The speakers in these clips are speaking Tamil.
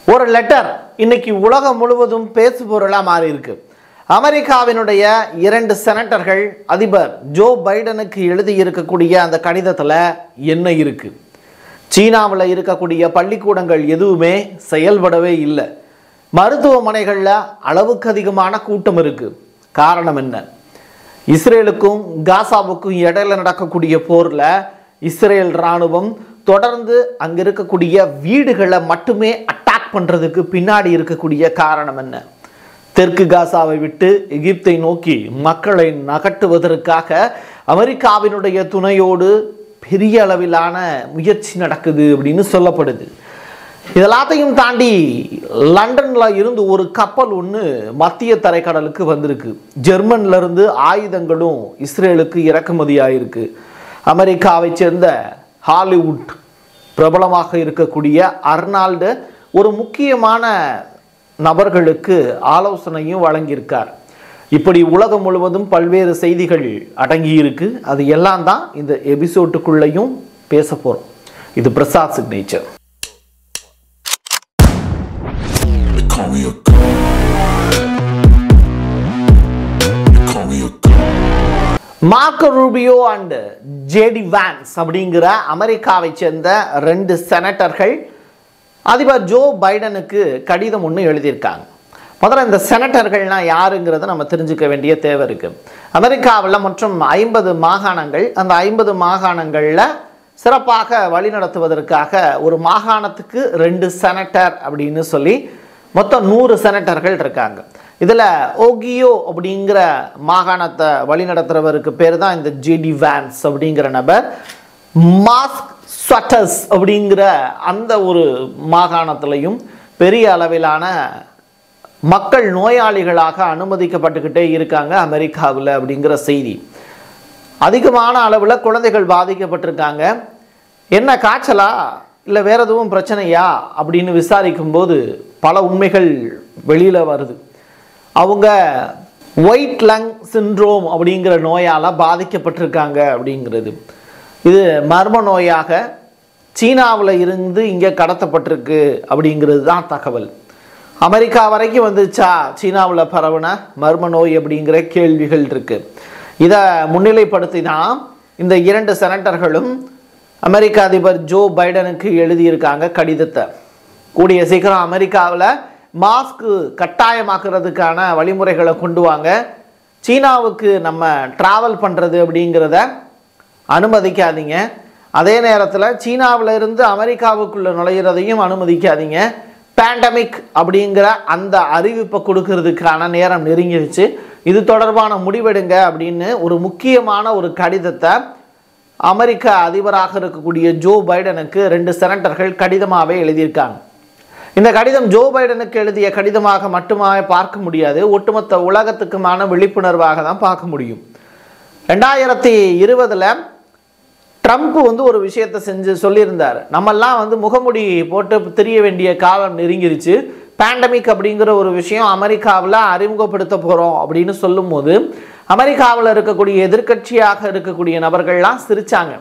ஒரு லெட்டர் இன்னைக்கு உலகம் முழுவதும் பேசுபொருளாக மாறி இருக்கு அமெரிக்காவினுடைய இரண்டு செனட்டர்கள் அதிபர் ஜோ பைடனுக்கு எழுதி இருக்கக்கூடிய அந்த கடிதத்தில் என்ன இருக்கு சீனாவில் இருக்கக்கூடிய பள்ளிக்கூடங்கள் எதுவுமே செயல்படவே இல்லை மருத்துவமனைகளில் அளவுக்கு அதிகமான கூட்டம் இருக்கு காரணம் என்ன இஸ்ரேலுக்கும் காசாவுக்கும் இடையில நடக்கக்கூடிய போரில் இஸ்ரேல் இராணுவம் தொடர்ந்து அங்கே இருக்கக்கூடிய வீடுகளை மட்டுமே அட்டாக் பண்ணுறதுக்கு பின்னாடி இருக்கக்கூடிய காரணம் என்ன தெற்கு காசாவை விட்டு எகிப்தை நோக்கி மக்களை நகட்டுவதற்காக அமெரிக்காவினுடைய துணையோடு பெரிய அளவிலான முயற்சி நடக்குது அப்படின்னு சொல்லப்படுது இதெல்லாத்தையும் தாண்டி லண்டன்ல இருந்து ஒரு கப்பல் ஒன்று மத்திய தரைக்கடலுக்கு வந்திருக்கு ஜெர்மன்ல இருந்து ஆயுதங்களும் இஸ்ரேலுக்கு இறக்குமதி ஆயிருக்கு அமெரிக்காவை சேர்ந்த ஹாலிவுட் பிரபலமாக இருக்கக்கூடிய அர்னால்டு ஒரு முக்கியமான நபர்களுக்கு ஆலோசனையும் வழங்கியிருக்கார் இப்படி உலகம் முழுவதும் பல்வேறு செய்திகள் அடங்கியிருக்கு அது எல்லாம் தான் இந்த எபிசோட்டுக்குள்ளேயும் பேச போகிறோம் இது Prasad signature They call me a god. They call me a god. Marco Rubio and J D Vance அப்படிங்கிற அமெரிக்காவை சேர்ந்த ரெண்டு செனட்டர்கள் அதிபர் ஜோ பைடனுக்கு கடிதம் ஒன்று எழுதியிருக்காங்க முதல்ல இந்த செனட்டர்கள்லாம் யாருங்கிறத நம்ம தெரிஞ்சுக்க வேண்டிய தேவை இருக்கு அமெரிக்காவில் மொத்தம் ஐம்பது மாகாணங்கள் அந்த ஐம்பது மாகாணங்களில் சிறப்பாக வழிநடத்துவதற்காக ஒரு மாகாணத்துக்கு ரெண்டு செனட்டர் அப்படின்னு சொல்லி மொத்தம் நூறு செனட்டர்கள் இருக்காங்க இதில் ஓகியோ அப்படிங்கிற மாகாணத்தை வழிநடத்துறவருக்கு பேர் தான் இந்த ஜிடி வேன்ஸ் அப்படிங்கிற நபர் மாஸ்க் ஸ்வட்டர்ஸ் அப்படிங்கிற அந்த ஒரு மாகாணத்திலையும் பெரிய அளவிலான மக்கள் நோயாளிகளாக அனுமதிக்கப்பட்டுக்கிட்டே இருக்காங்க அமெரிக்காவில் அப்படிங்கிற செய்தி அதிகமான அளவில் குழந்தைகள் பாதிக்கப்பட்டிருக்காங்க என்ன காய்ச்சலா இல்லை வேற எதுவும் பிரச்சனையா அப்படின்னு விசாரிக்கும்போது பல உண்மைகள் வெளியில் வருது அவங்க ஒயிட் லங் சிண்ட்ரோம் அப்படிங்கிற நோயால் பாதிக்கப்பட்டிருக்காங்க அப்படிங்கிறது இது மர்ம நோயாக சீனாவில் இருந்து இங்கே கடத்தப்பட்டிருக்கு அப்படிங்கிறது தான் தகவல் அமெரிக்கா வரைக்கும் வந்துச்சா சீனாவில் பரவுன மர்ம நோய் அப்படிங்கிற கேள்விகள் இருக்கு இதை முன்னிலைப்படுத்தி தான் இந்த இரண்டு செனட்டர்களும் அமெரிக்க அதிபர் ஜோ பைடனுக்கு எழுதியிருக்காங்க கடிதத்தை கூடிய சீக்கிரம் அமெரிக்காவில் மாஸ்க்கு கட்டாயமாக்குறதுக்கான வழிமுறைகளை கொண்டு வாங்க சீனாவுக்கு நம்ம ட்ராவல் பண்ணுறது அப்படிங்கிறத அனுமதிக்காதீங்க அதே நேரத்தில் சீனாவில் இருந்து அமெரிக்காவுக்குள்ள நுழையிறதையும் அனுமதிக்காதீங்க பேண்டமிக் அப்படிங்கிற அந்த அறிவிப்பை கொடுக்கறதுக்கான நேரம் நெருங்கிடுச்சு இது தொடர்பான முடிவெடுங்க அப்படின்னு ஒரு முக்கியமான ஒரு கடிதத்தை அமெரிக்க அதிபராக இருக்கக்கூடிய ஜோ பைடனுக்கு ரெண்டு செனட்டர்கள் கடிதமாகவே எழுதியிருக்காங்க இந்த கடிதம் ஜோ பைடனுக்கு எழுதிய கடிதமாக மட்டுமே பார்க்க முடியாது ஒட்டுமொத்த உலகத்துக்குமான விழிப்புணர்வாக தான் பார்க்க முடியும் ரெண்டாயிரத்தி இருபதில் ட்ரம்ப் வந்து ஒரு விஷயத்தை செஞ்சு சொல்லியிருந்தார் நம்மெல்லாம் வந்து முகமுடி போட்டு தெரிய வேண்டிய காலம் நெருங்கிருச்சு பேண்டமிக் அப்படிங்கிற ஒரு விஷயம் அமெரிக்காவில் அறிமுகப்படுத்த போகிறோம் அப்படின்னு சொல்லும்போது அமெரிக்காவில் இருக்கக்கூடிய எதிர்க்கட்சியாக இருக்கக்கூடிய நபர்கள்லாம் சிரிச்சாங்க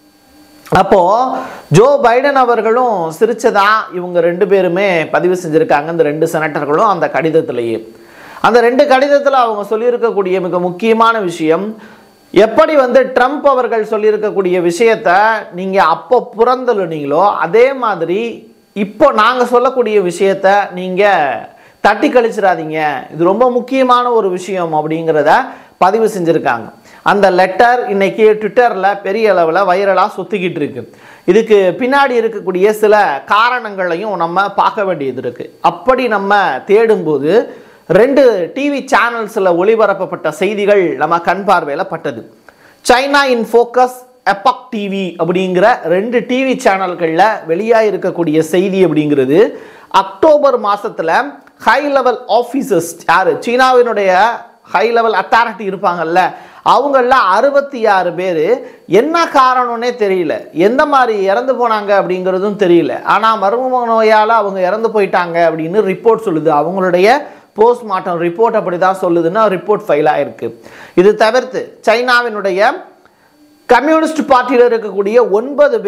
அப்போ ஜோ பைடன் அவர்களும் சிரிச்சதா இவங்க ரெண்டு பேருமே பதிவு செஞ்சிருக்காங்க இந்த ரெண்டு செனட்டர்களும் அந்த கடிதத்திலேயே அந்த ரெண்டு கடிதத்தில் அவங்க சொல்லியிருக்கக்கூடிய மிக முக்கியமான விஷயம் எப்படி வந்து ட்ரம்ப் அவர்கள் சொல்லியிருக்கக்கூடிய விஷயத்த நீங்கள் அப்போ புறந்தழுனீங்களோ அதே மாதிரி இப்போ நாங்கள் சொல்லக்கூடிய விஷயத்த நீங்கள் தட்டி கழிச்சிடாதீங்க இது ரொம்ப முக்கியமான ஒரு விஷயம் அப்படிங்கிறத பதிவு செஞ்சுருக்காங்க அந்த லெட்டர் இன்னைக்கு ட்விட்டரில் பெரிய அளவில் வைரலாக சுற்றிக்கிட்டு இருக்கு இதுக்கு பின்னாடி இருக்கக்கூடிய சில காரணங்களையும் நம்ம பார்க்க வேண்டியது இருக்குது அப்படி நம்ம தேடும்போது ரெண்டு டிவி சேனல்ஸில் ஒளிபரப்பப்பட்ட செய்திகள் நம்ம கண் பார்வையில் பட்டது சைனா இன் ஃபோக்கஸ் எபக் டிவி அப்படிங்கிற ரெண்டு டிவி சேனல்களில் வெளியாக இருக்கக்கூடிய செய்தி அப்படிங்கிறது அக்டோபர் மாதத்தில் ஹை லெவல் ஆஃபீஸர்ஸ் யார் சீனாவினுடைய ஹை லெவல் அத்தாரிட்டி இருப்பாங்கல்ல அவங்கள அறுபத்தி ஆறு பேர் என்ன காரணம்னே தெரியல எந்த மாதிரி இறந்து போனாங்க அப்படிங்கிறதும் தெரியல ஆனால் மர்ம நோயால் அவங்க இறந்து போயிட்டாங்க அப்படின்னு ரிப்போர்ட் சொல்லுது அவங்களுடைய போஸ்ட்மார்ட்டம் ரிப்போர்ட் அப்படி தான் சொல்லுதுன்னா ரிப்போர்ட் ஃபைல் ஆயிருக்கு இது தவிர்த்து சைனாவினுடைய கம்யூனிஸ்ட் பார்ட்டியில் இருக்கக்கூடிய ஒன்பது பேர்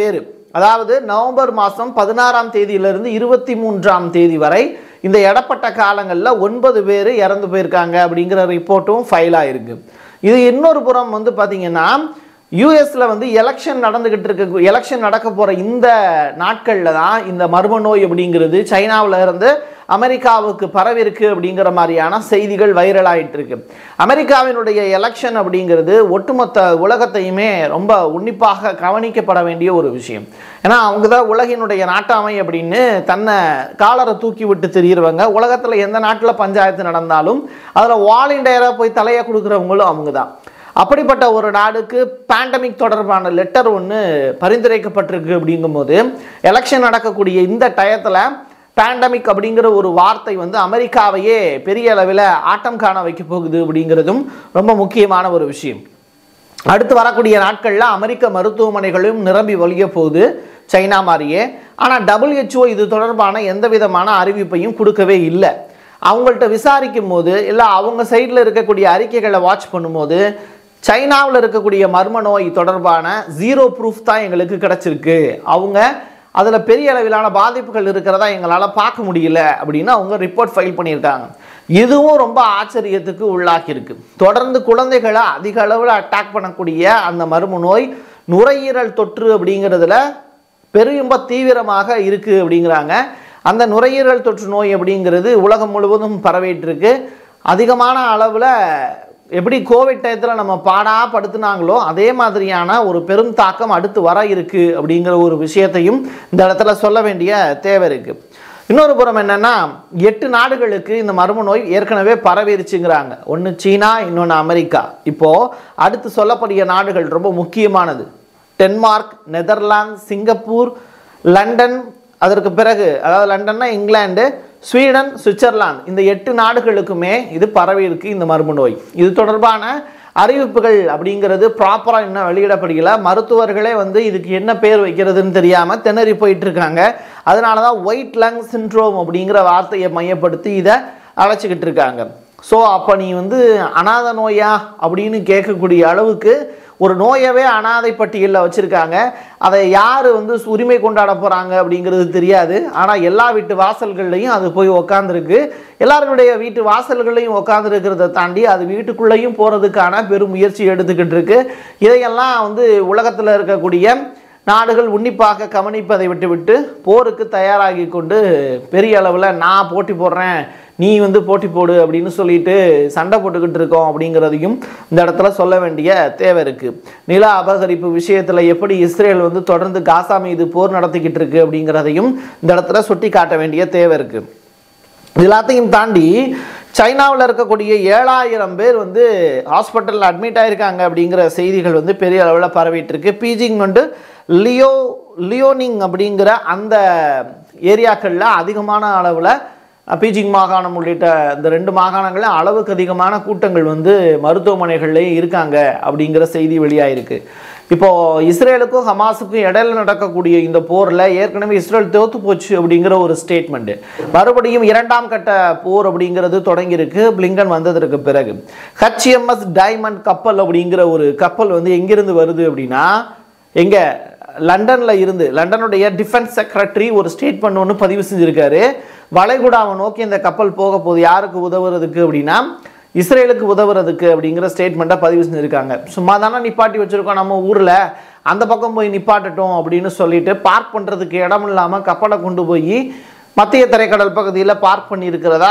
அதாவது நவம்பர் மாதம் பதினாறாம் தேதியிலிருந்து இருபத்தி மூன்றாம் தேதி வரை இந்த இடப்பட்ட காலங்களில் ஒன்பது பேர் இறந்து போயிருக்காங்க அப்படிங்கிற ரிப்போர்ட்டும் ஃபைல் ஆயிருக்கு இது இன்னொரு புறம் வந்து பார்த்தீங்கன்னா யூஎஸ்ல வந்து எலெக்ஷன் நடந்துகிட்டு இருக்க எலெக்ஷன் நடக்க போற இந்த நாட்களில் தான் இந்த மர்ம நோய் அப்படிங்கிறது சைனாவுல இருந்து அமெரிக்காவுக்கு பரவிருக்கு அப்படிங்கிற மாதிரியான செய்திகள் வைரல் ஆயிட்டு இருக்கு அமெரிக்காவினுடைய எலெக்ஷன் அப்படிங்கிறது ஒட்டுமொத்த உலகத்தையுமே ரொம்ப உன்னிப்பாக கவனிக்கப்பட வேண்டிய ஒரு விஷயம் ஏன்னா அவங்க தான் உலகினுடைய நாட்டாமை அப்படின்னு தன்னை காலரை தூக்கி விட்டு தெரியிறவங்க உலகத்தில் எந்த நாட்டில் பஞ்சாயத்து நடந்தாலும் அதில் வாலண்டியராக போய் தலையை கொடுக்குறவங்களும் அவங்க தான் அப்படிப்பட்ட ஒரு நாடுக்கு பேண்டமிக் தொடர்பான லெட்டர் ஒன்று பரிந்துரைக்கப்பட்டிருக்கு அப்படிங்கும்போது எலெக்ஷன் நடக்கக்கூடிய இந்த டயத்தில் பேண்டமிக் அப்படிங்கிற ஒரு வார்த்தை வந்து அமெரிக்காவையே பெரிய அளவில் ஆட்டம் காண வைக்க போகுது அப்படிங்கிறதும் ரொம்ப முக்கியமான ஒரு விஷயம் அடுத்து வரக்கூடிய நாட்களில் அமெரிக்க மருத்துவமனைகளும் நிரம்பி வழிய போகுது சைனா மாதிரியே ஆனால் WHO இது தொடர்பான எந்த விதமான அறிவிப்பையும் கொடுக்கவே இல்லை அவங்கள்ட்ட விசாரிக்கும் போது இல்லை அவங்க சைடில் இருக்கக்கூடிய அறிக்கைகளை வாட்ச் பண்ணும்போது சைனாவில் இருக்கக்கூடிய மர்ம நோய் தொடர்பான ஜீரோ ப்ரூஃப் தான் எங்களுக்கு கிடச்சிருக்கு அவங்க அதில் பெரிய அளவிலான பாதிப்புகள் இருக்கிறதா எங்களால் பார்க்க முடியல அப்படின்னு அவங்க ரிப்போர்ட் ஃபைல் பண்ணியிருக்காங்க இதுவும் ரொம்ப ஆச்சரியத்துக்கு உள்ளாக்கியிருக்கு தொடர்ந்து குழந்தைகளை அதிக அளவில் அட்டாக் பண்ணக்கூடிய அந்த மர்ம நோய் நுரையீரல் தொற்று அப்படிங்கிறதுல பெரும் தீவிரமாக இருக்குது அப்படிங்கிறாங்க அந்த நுரையீரல் தொற்று நோய் அப்படிங்கிறது உலகம் முழுவதும் பரவிட்டு இருக்கு அதிகமான அளவில் எப்படி கோவிட் டயத்தில் நம்ம பாடா படுத்துனாங்களோ அதே மாதிரியான ஒரு பெரும் தாக்கம் அடுத்து வர இருக்கு அப்படிங்கிற ஒரு விஷயத்தையும் இந்த இடத்துல சொல்ல வேண்டிய தேவை இருக்கு இன்னொரு புறம் என்னன்னா எட்டு நாடுகளுக்கு இந்த மர்ம நோய் ஏற்கனவே பரவிருச்சுங்கிறாங்க ஒன்று சீனா இன்னொன்று அமெரிக்கா இப்போ அடுத்து சொல்லக்கூடிய நாடுகள் ரொம்ப முக்கியமானது டென்மார்க் நெதர்லாந்து சிங்கப்பூர் லண்டன் அதற்கு பிறகு அதாவது லண்டன்னா இங்கிலாந்து ஸ்வீடன் சுவிட்சர்லாந்து இந்த எட்டு நாடுகளுக்குமே இது பரவி இருக்கு இந்த மர்ம நோய் இது தொடர்பான அறிவிப்புகள் அப்படிங்கிறது ப்ராப்பராக இன்னும் வெளியிடப்படல மருத்துவர்களே வந்து இதுக்கு என்ன பேர் வைக்கிறதுன்னு தெரியாமல் திணறி போயிட்டு இருக்காங்க அதனால தான் ஒயிட் லங் சின்ட்ரோம் அப்படிங்கிற வார்த்தையை மையப்படுத்தி இதை அழைச்சிக்கிட்டு இருக்காங்க ஸோ அப்போ நீ வந்து அனாதை நோயா அப்படின்னு கேட்கக்கூடிய அளவுக்கு ஒரு நோயவே அனாதை பட்டியலில் வச்சுருக்காங்க அதை யார் வந்து உரிமை கொண்டாட போகிறாங்க அப்படிங்கிறது தெரியாது ஆனால் எல்லா வீட்டு வாசல்கள்லையும் அது போய் உக்காந்துருக்கு எல்லாருடைய வீட்டு வாசல்கள்லையும் உக்காந்துருக்கிறத தாண்டி அது வீட்டுக்குள்ளேயும் போகிறதுக்கான பெரும் முயற்சி எடுத்துக்கிட்டு இருக்கு இதையெல்லாம் வந்து உலகத்தில் இருக்கக்கூடிய நாடுகள் உன்னிப்பாக கவனிப்பதை விட்டுவிட்டு போருக்கு தயாராகி கொண்டு பெரிய அளவில் நான் போட்டி போடுறேன் நீ வந்து போட்டி போடு அப்படின்னு சொல்லிட்டு சண்டை போட்டுக்கிட்டு இருக்கோம் அப்படிங்கிறதையும் இந்த இடத்துல சொல்ல வேண்டிய தேவை இருக்கு நில அபகரிப்பு விஷயத்தில் எப்படி இஸ்ரேல் வந்து தொடர்ந்து காசா மீது போர் நடத்திக்கிட்டு இருக்கு அப்படிங்கிறதையும் இந்த இடத்துல சுட்டி காட்ட வேண்டிய தேவை இருக்கு இது எல்லாத்தையும் தாண்டி சைனாவில் இருக்கக்கூடிய ஏழாயிரம் பேர் வந்து ஹாஸ்பிட்டலில் அட்மிட் ஆயிருக்காங்க அப்படிங்கிற செய்திகள் வந்து பெரிய அளவில் பரவிட்டு இருக்கு பீஜிங் வந்து லியோ லியோனிங் அப்படிங்கிற அந்த ஏரியாக்களில் அதிகமான அளவில் பீஜிங் மாகாணம் உள்ளிட்ட இந்த ரெண்டு மாகாணங்களில் அளவுக்கு அதிகமான கூட்டங்கள் வந்து மருத்துவமனைகள்லேயே இருக்காங்க அப்படிங்கிற செய்தி வெளியாயிருக்கு இப்போ இஸ்ரேலுக்கும் ஹமாஸுக்கும் இடையில நடக்கக்கூடிய இந்த போரில் ஏற்கனவே இஸ்ரேல் தோத்து போச்சு அப்படிங்கிற ஒரு ஸ்டேட்மெண்ட் மறுபடியும் இரண்டாம் கட்ட போர் அப்படிங்கிறது தொடங்கியிருக்கு பிளிங்கன் வந்ததற்கு பிறகு ஹச்எம்எஸ் டைமண்ட் கப்பல் அப்படிங்கிற ஒரு கப்பல் வந்து எங்கிருந்து வருது அப்படின்னா எங்க லண்டன்ல இருந்து லண்டனுடைய டிஃபென்ஸ் செக்ரட்டரி ஒரு ஸ்டேட்மெண்ட் ஒன்று பதிவு செஞ்சிருக்காரு வளைகுடாவை நோக்கி இந்த கப்பல் போக போகுது யாருக்கு உதவுறதுக்கு அப்படின்னா இஸ்ரேலுக்கு உதவுறதுக்கு அப்படிங்கிற ஸ்டேட்மெண்ட்டை பதிவு செஞ்சுருக்காங்க சும்மா தானே நிப்பாட்டி வச்சுருக்கோம் நம்ம ஊரில் அந்த பக்கம் போய் நிப்பாட்டட்டும் அப்படின்னு சொல்லிட்டு பார்க் பண்ணுறதுக்கு இடம் இல்லாமல் கப்பலை கொண்டு போய் மத்திய தரைக்கடல் பகுதியில் பார்க் பண்ணியிருக்கிறதா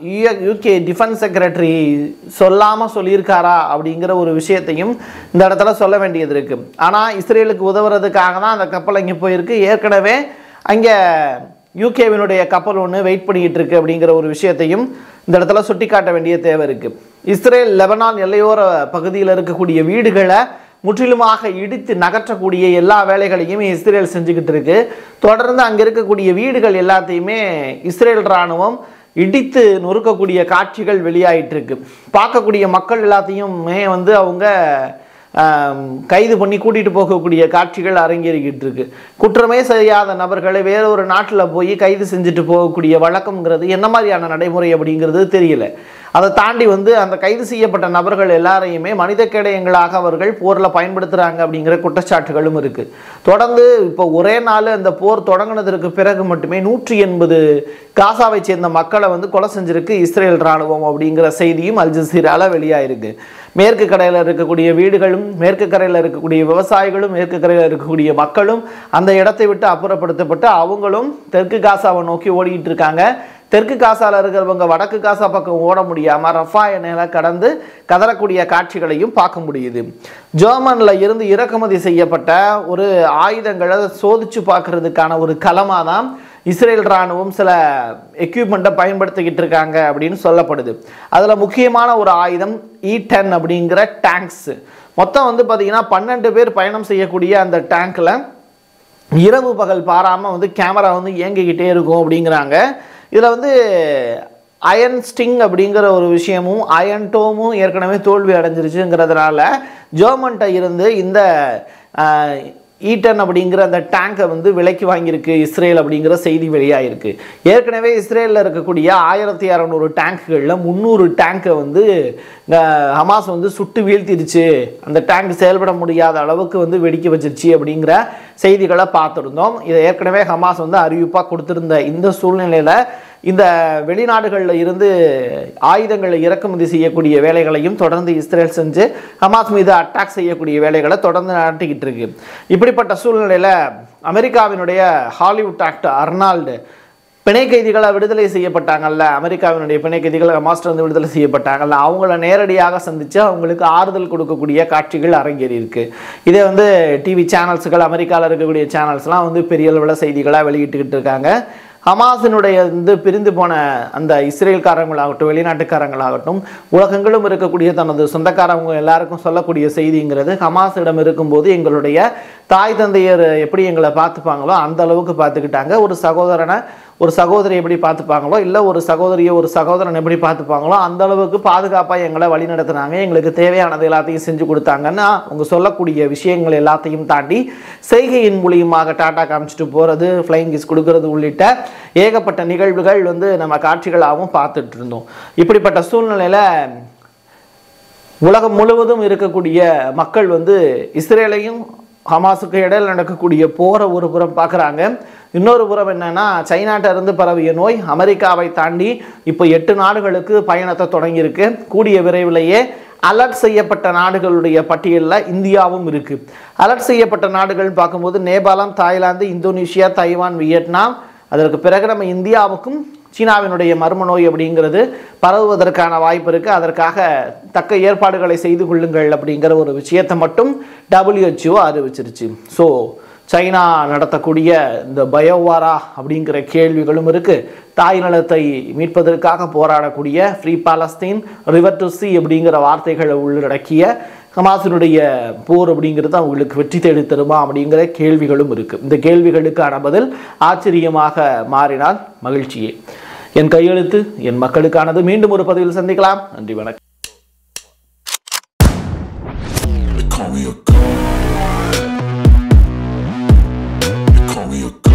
யூகே டிஃபென்ஸ் செக்ரட்டரி சொல்லாமல் சொல்லியிருக்காரா அப்படிங்கிற ஒரு விஷயத்தையும் இந்த இடத்துல சொல்ல வேண்டியது இருக்குது ஆனால் இஸ்ரேலுக்கு உதவுறதுக்காக தான் அந்த கப்பல் அங்கே போயிருக்கு ஏற்கனவே அங்கே யூகேவினுடைய கப்பல் ஒன்று வெயிட் பண்ணிக்கிட்டு இருக்கு அப்படிங்கிற ஒரு விஷயத்தையும் இந்த இடத்துல சுட்டிக்காட்ட வேண்டிய தேவை இருக்குது இஸ்ரேல் லெபனான் எல்லையோர பகுதியில் இருக்கக்கூடிய வீடுகளை முற்றிலுமாக இடித்து நகற்றக்கூடிய எல்லா வேலைகளையும் இஸ்ரேல் செஞ்சுக்கிட்டு இருக்கு தொடர்ந்து அங்கே இருக்கக்கூடிய வீடுகள் எல்லாத்தையுமே இஸ்ரேல் இராணுவம் இடித்து நொறுக்கக்கூடிய காட்சிகள் வெளியாயிட்டு இருக்கு பார்க்கக்கூடிய மக்கள் எல்லாத்தையுமே வந்து அவங்க ஆம், கைது பண்ணி கூட்டிட்டு போகக்கூடிய காட்சிகள் அரங்கேறிக்கிட்டு இருக்கு குற்றமே செய்யாத நபர்களை வேற ஒரு நாட்டில் போய் கைது செஞ்சுட்டு போகக்கூடிய வழக்கம்ங்கிறது என்ன மாதிரியான நடைமுறை அப்படிங்கிறது தெரியல அதை தாண்டி வந்து அந்த கைது செய்யப்பட்ட நபர்கள் எல்லாரையுமே மனித கேடயங்களாக அவர்கள் போரில் பயன்படுத்துகிறாங்க அப்படிங்கிற குற்றச்சாட்டுகளும் இருக்குது தொடர்ந்து இப்போ ஒரே நாள் அந்த போர் தொடங்கினதற்கு பிறகு மட்டுமே நூற்றி எண்பது காசாவை சேர்ந்த மக்களை வந்து கொலை செஞ்சிருக்கு இஸ்ரேல் ராணுவம் அப்படிங்கிற செய்தியும் அல் ஜசீரால வெளியாயிருக்கு மேற்கு கரையில் இருக்கக்கூடிய வீடுகளும் மேற்கு கரையில் இருக்கக்கூடிய விவசாயிகளும் மேற்கு கரையில் இருக்கக்கூடிய மக்களும் அந்த இடத்தை விட்டு அப்புறப்படுத்தப்பட்டு அவங்களும் தெற்கு காசாவை நோக்கி ஓடிட்டு இருக்காங்க தெற்கு காசால இருக்கிறவங்க வடக்கு காசா பக்கம் ஓட முடியாம ரஃபா எண்ணெயில கடந்து கதறக்கூடிய காட்சிகளையும் பார்க்க முடியுது ஜெர்மன்ல இருந்து இறக்குமதி செய்யப்பட்ட ஒரு ஆயுதங்களை சோதிச்சு பார்க்கறதுக்கான ஒரு களமாக தான் இஸ்ரேல் ராணுவம் சில எக்யூப்மெண்ட்டை பயன்படுத்திக்கிட்டு இருக்காங்க அப்படின்னு சொல்லப்படுது அதில் முக்கியமான ஒரு ஆயுதம் இ டென் அப்படிங்கிற டேங்க்ஸ் மொத்தம் வந்து பார்த்தீங்கன்னா பன்னெண்டு பேர் பயணம் செய்யக்கூடிய அந்த டேங்க்கில் இரவு பகல் பாராமல் வந்து கேமரா வந்து இயங்கிக்கிட்டே இருக்கும் அப்படிங்கிறாங்க இதில் வந்து அயன் ஸ்டிங் அப்படிங்கிற ஒரு விஷயமும் அயன் டோமும் ஏற்கனவே தோல்வி அடைஞ்சிருச்சுங்கிறதுனால ஜெர்மன்ட்ட இருந்து இந்த ஈட்டன் அப்படிங்கிற அந்த டேங்கை வந்து விலைக்கு வாங்கியிருக்கு இஸ்ரேல் அப்படிங்கிற செய்தி வெளியாயிருக்கு ஏற்கனவே இஸ்ரேலில் இருக்கக்கூடிய ஆயிரத்தி இரநூறு டேங்குகளில் முந்நூறு டேங்கை வந்து அஹ், ஹமாஸ் வந்து சுட்டு வீழ்த்திடுச்சு அந்த டேங்க் செயல்பட முடியாத அளவுக்கு வந்து வெடிக்க வச்சிருச்சு அப்படிங்கிற செய்திகளை பார்த்துருந்தோம் இதை ஏற்கனவே ஹமாஸ் வந்து அறிவிப்பாக கொடுத்திருந்த இந்த சூழ்நிலையில் இந்த வெளிநாடுகளில் இருந்து ஆயுதங்களை இறக்குமதி செய்யக்கூடிய வேலைகளையும் தொடர்ந்து இஸ்ரேல் செஞ்சு ஹமாஸ் மீது அட்டாக் செய்யக்கூடிய வேலைகளை தொடர்ந்து நடத்திக்கிட்டு இருக்கு இப்படிப்பட்ட சூழ்நிலையில் அமெரிக்காவினுடைய ஹாலிவுட் ஆக்டர் அர்னால்டு பிணை கைதிகளை விடுதலை செய்யப்பட்டாங்கல்ல அமெரிக்காவினுடைய பிணை கைதிகள் ஹமாஸ்ல இருந்து விடுதலை செய்யப்பட்டாங்கல்ல அவங்கள நேரடியாக சந்தித்து அவங்களுக்கு ஆறுதல் கொடுக்கக்கூடிய காட்சிகள் அரங்கேறி இருக்கு இதே வந்து டிவி சேனல்ஸுகள் அமெரிக்காவில் இருக்கக்கூடிய சேனல்ஸ்லாம் வந்து பெரிய அளவில் செய்திகளாக வெளியிட்டுக்கிட்டு இருக்காங்க ஹமாஸினுடைய வந்து பிரிந்து போன அந்த இஸ்ரேல்காரங்களாகட்டும் வெளிநாட்டுக்காரங்களாகட்டும் உலகங்களும் இருக்கக்கூடிய தனது சொந்தக்காரவங்க எல்லாருக்கும் சொல்லக்கூடிய செய்திங்கிறது ஹமாஸிடம் இருக்கும்போது எங்களுடைய தாய் தந்தையர் எப்படி எங்களை பார்த்துப்பாங்களோ அந்த அளவுக்கு பார்த்துக்கிட்டாங்க ஒரு சகோதரனை ஒரு சகோதரி எப்படி பார்த்துப்பாங்களோ இல்லை ஒரு சகோதரியை ஒரு சகோதரன் எப்படி பார்த்துப்பாங்களோ அந்த அளவுக்கு பாதுகாப்பாக எங்களை வழி நடத்துனாங்க எங்களுக்கு தேவையானது எல்லாத்தையும் செஞ்சு கொடுத்தாங்கன்னா அவங்க சொல்லக்கூடிய விஷயங்கள் எல்லாத்தையும் தாண்டி செய்கையின் மூலியமாக டாட்டா காமிச்சிட்டு போகிறது ஃப்ளைங் கிஸ் கொடுக்கறது உள்ளிட்ட ஏகப்பட்ட நிகழ்வுகள் வந்து நம்ம காட்சிகளாகவும் பார்த்துட்டு இருந்தோம் இப்படிப்பட்ட சூழ்நிலையில் உலகம் முழுவதும் இருக்கக்கூடிய மக்கள் வந்து இஸ்ரேலையும் ஹமாஸுக்கு இடையில் நடக்கக்கூடிய போரை ஒரு புறம் பார்க்குறாங்க இன்னொரு புறம் என்னன்னா சைனாட்ட இருந்து பரவிய நோய் அமெரிக்காவை தாண்டி இப்போ எட்டு நாடுகளுக்கு பயணத்தை தொடங்கியிருக்கு கூடிய விரைவிலேயே அலர்ட் செய்யப்பட்ட நாடுகளுடைய பட்டியலில் இந்தியாவும் இருக்கு அலர்ட் செய்யப்பட்ட நாடுகள் பார்க்கும்போது நேபாளம் தாய்லாந்து இந்தோனேஷியா தைவான் வியட்நாம் அதற்கு பிறகு நம்ம இந்தியாவுக்கும் சீனாவினுடைய மர்ம நோய் அப்படிங்கிறது பரவுவதற்கான வாய்ப்பு இருக்குது அதற்காக தக்க ஏற்பாடுகளை செய்து கொள்ளுங்கள் அப்படிங்கிற ஒரு விஷயத்தை மட்டும் WHO அறிவிச்சிருச்சு ஸோ சைனா நடத்தக்கூடிய இந்த பயோவாரா அப்படிங்கிற கேள்விகளும் இருக்குது தாய் நிலத்தை மீட்பதற்காக போராடக்கூடிய free Palestine river to sea அப்படிங்கிற வார்த்தைகளை உள்ளடக்கிய ஹமாஸினுடைய போர் அப்படிங்கிறது அவங்களுக்கு வெற்றி தேடி தருமா அப்படிங்கிற கேள்விகளும் இருக்கு இந்த கேள்விகளுக்கான பதில் ஆச்சரியமாக மாறினால் மகிழ்ச்சியே என் கையெழுத்து என் மக்களுக்கானது மீண்டும் ஒரு பதிவில் சந்திக்கலாம் நன்றி வணக்கம் They call me a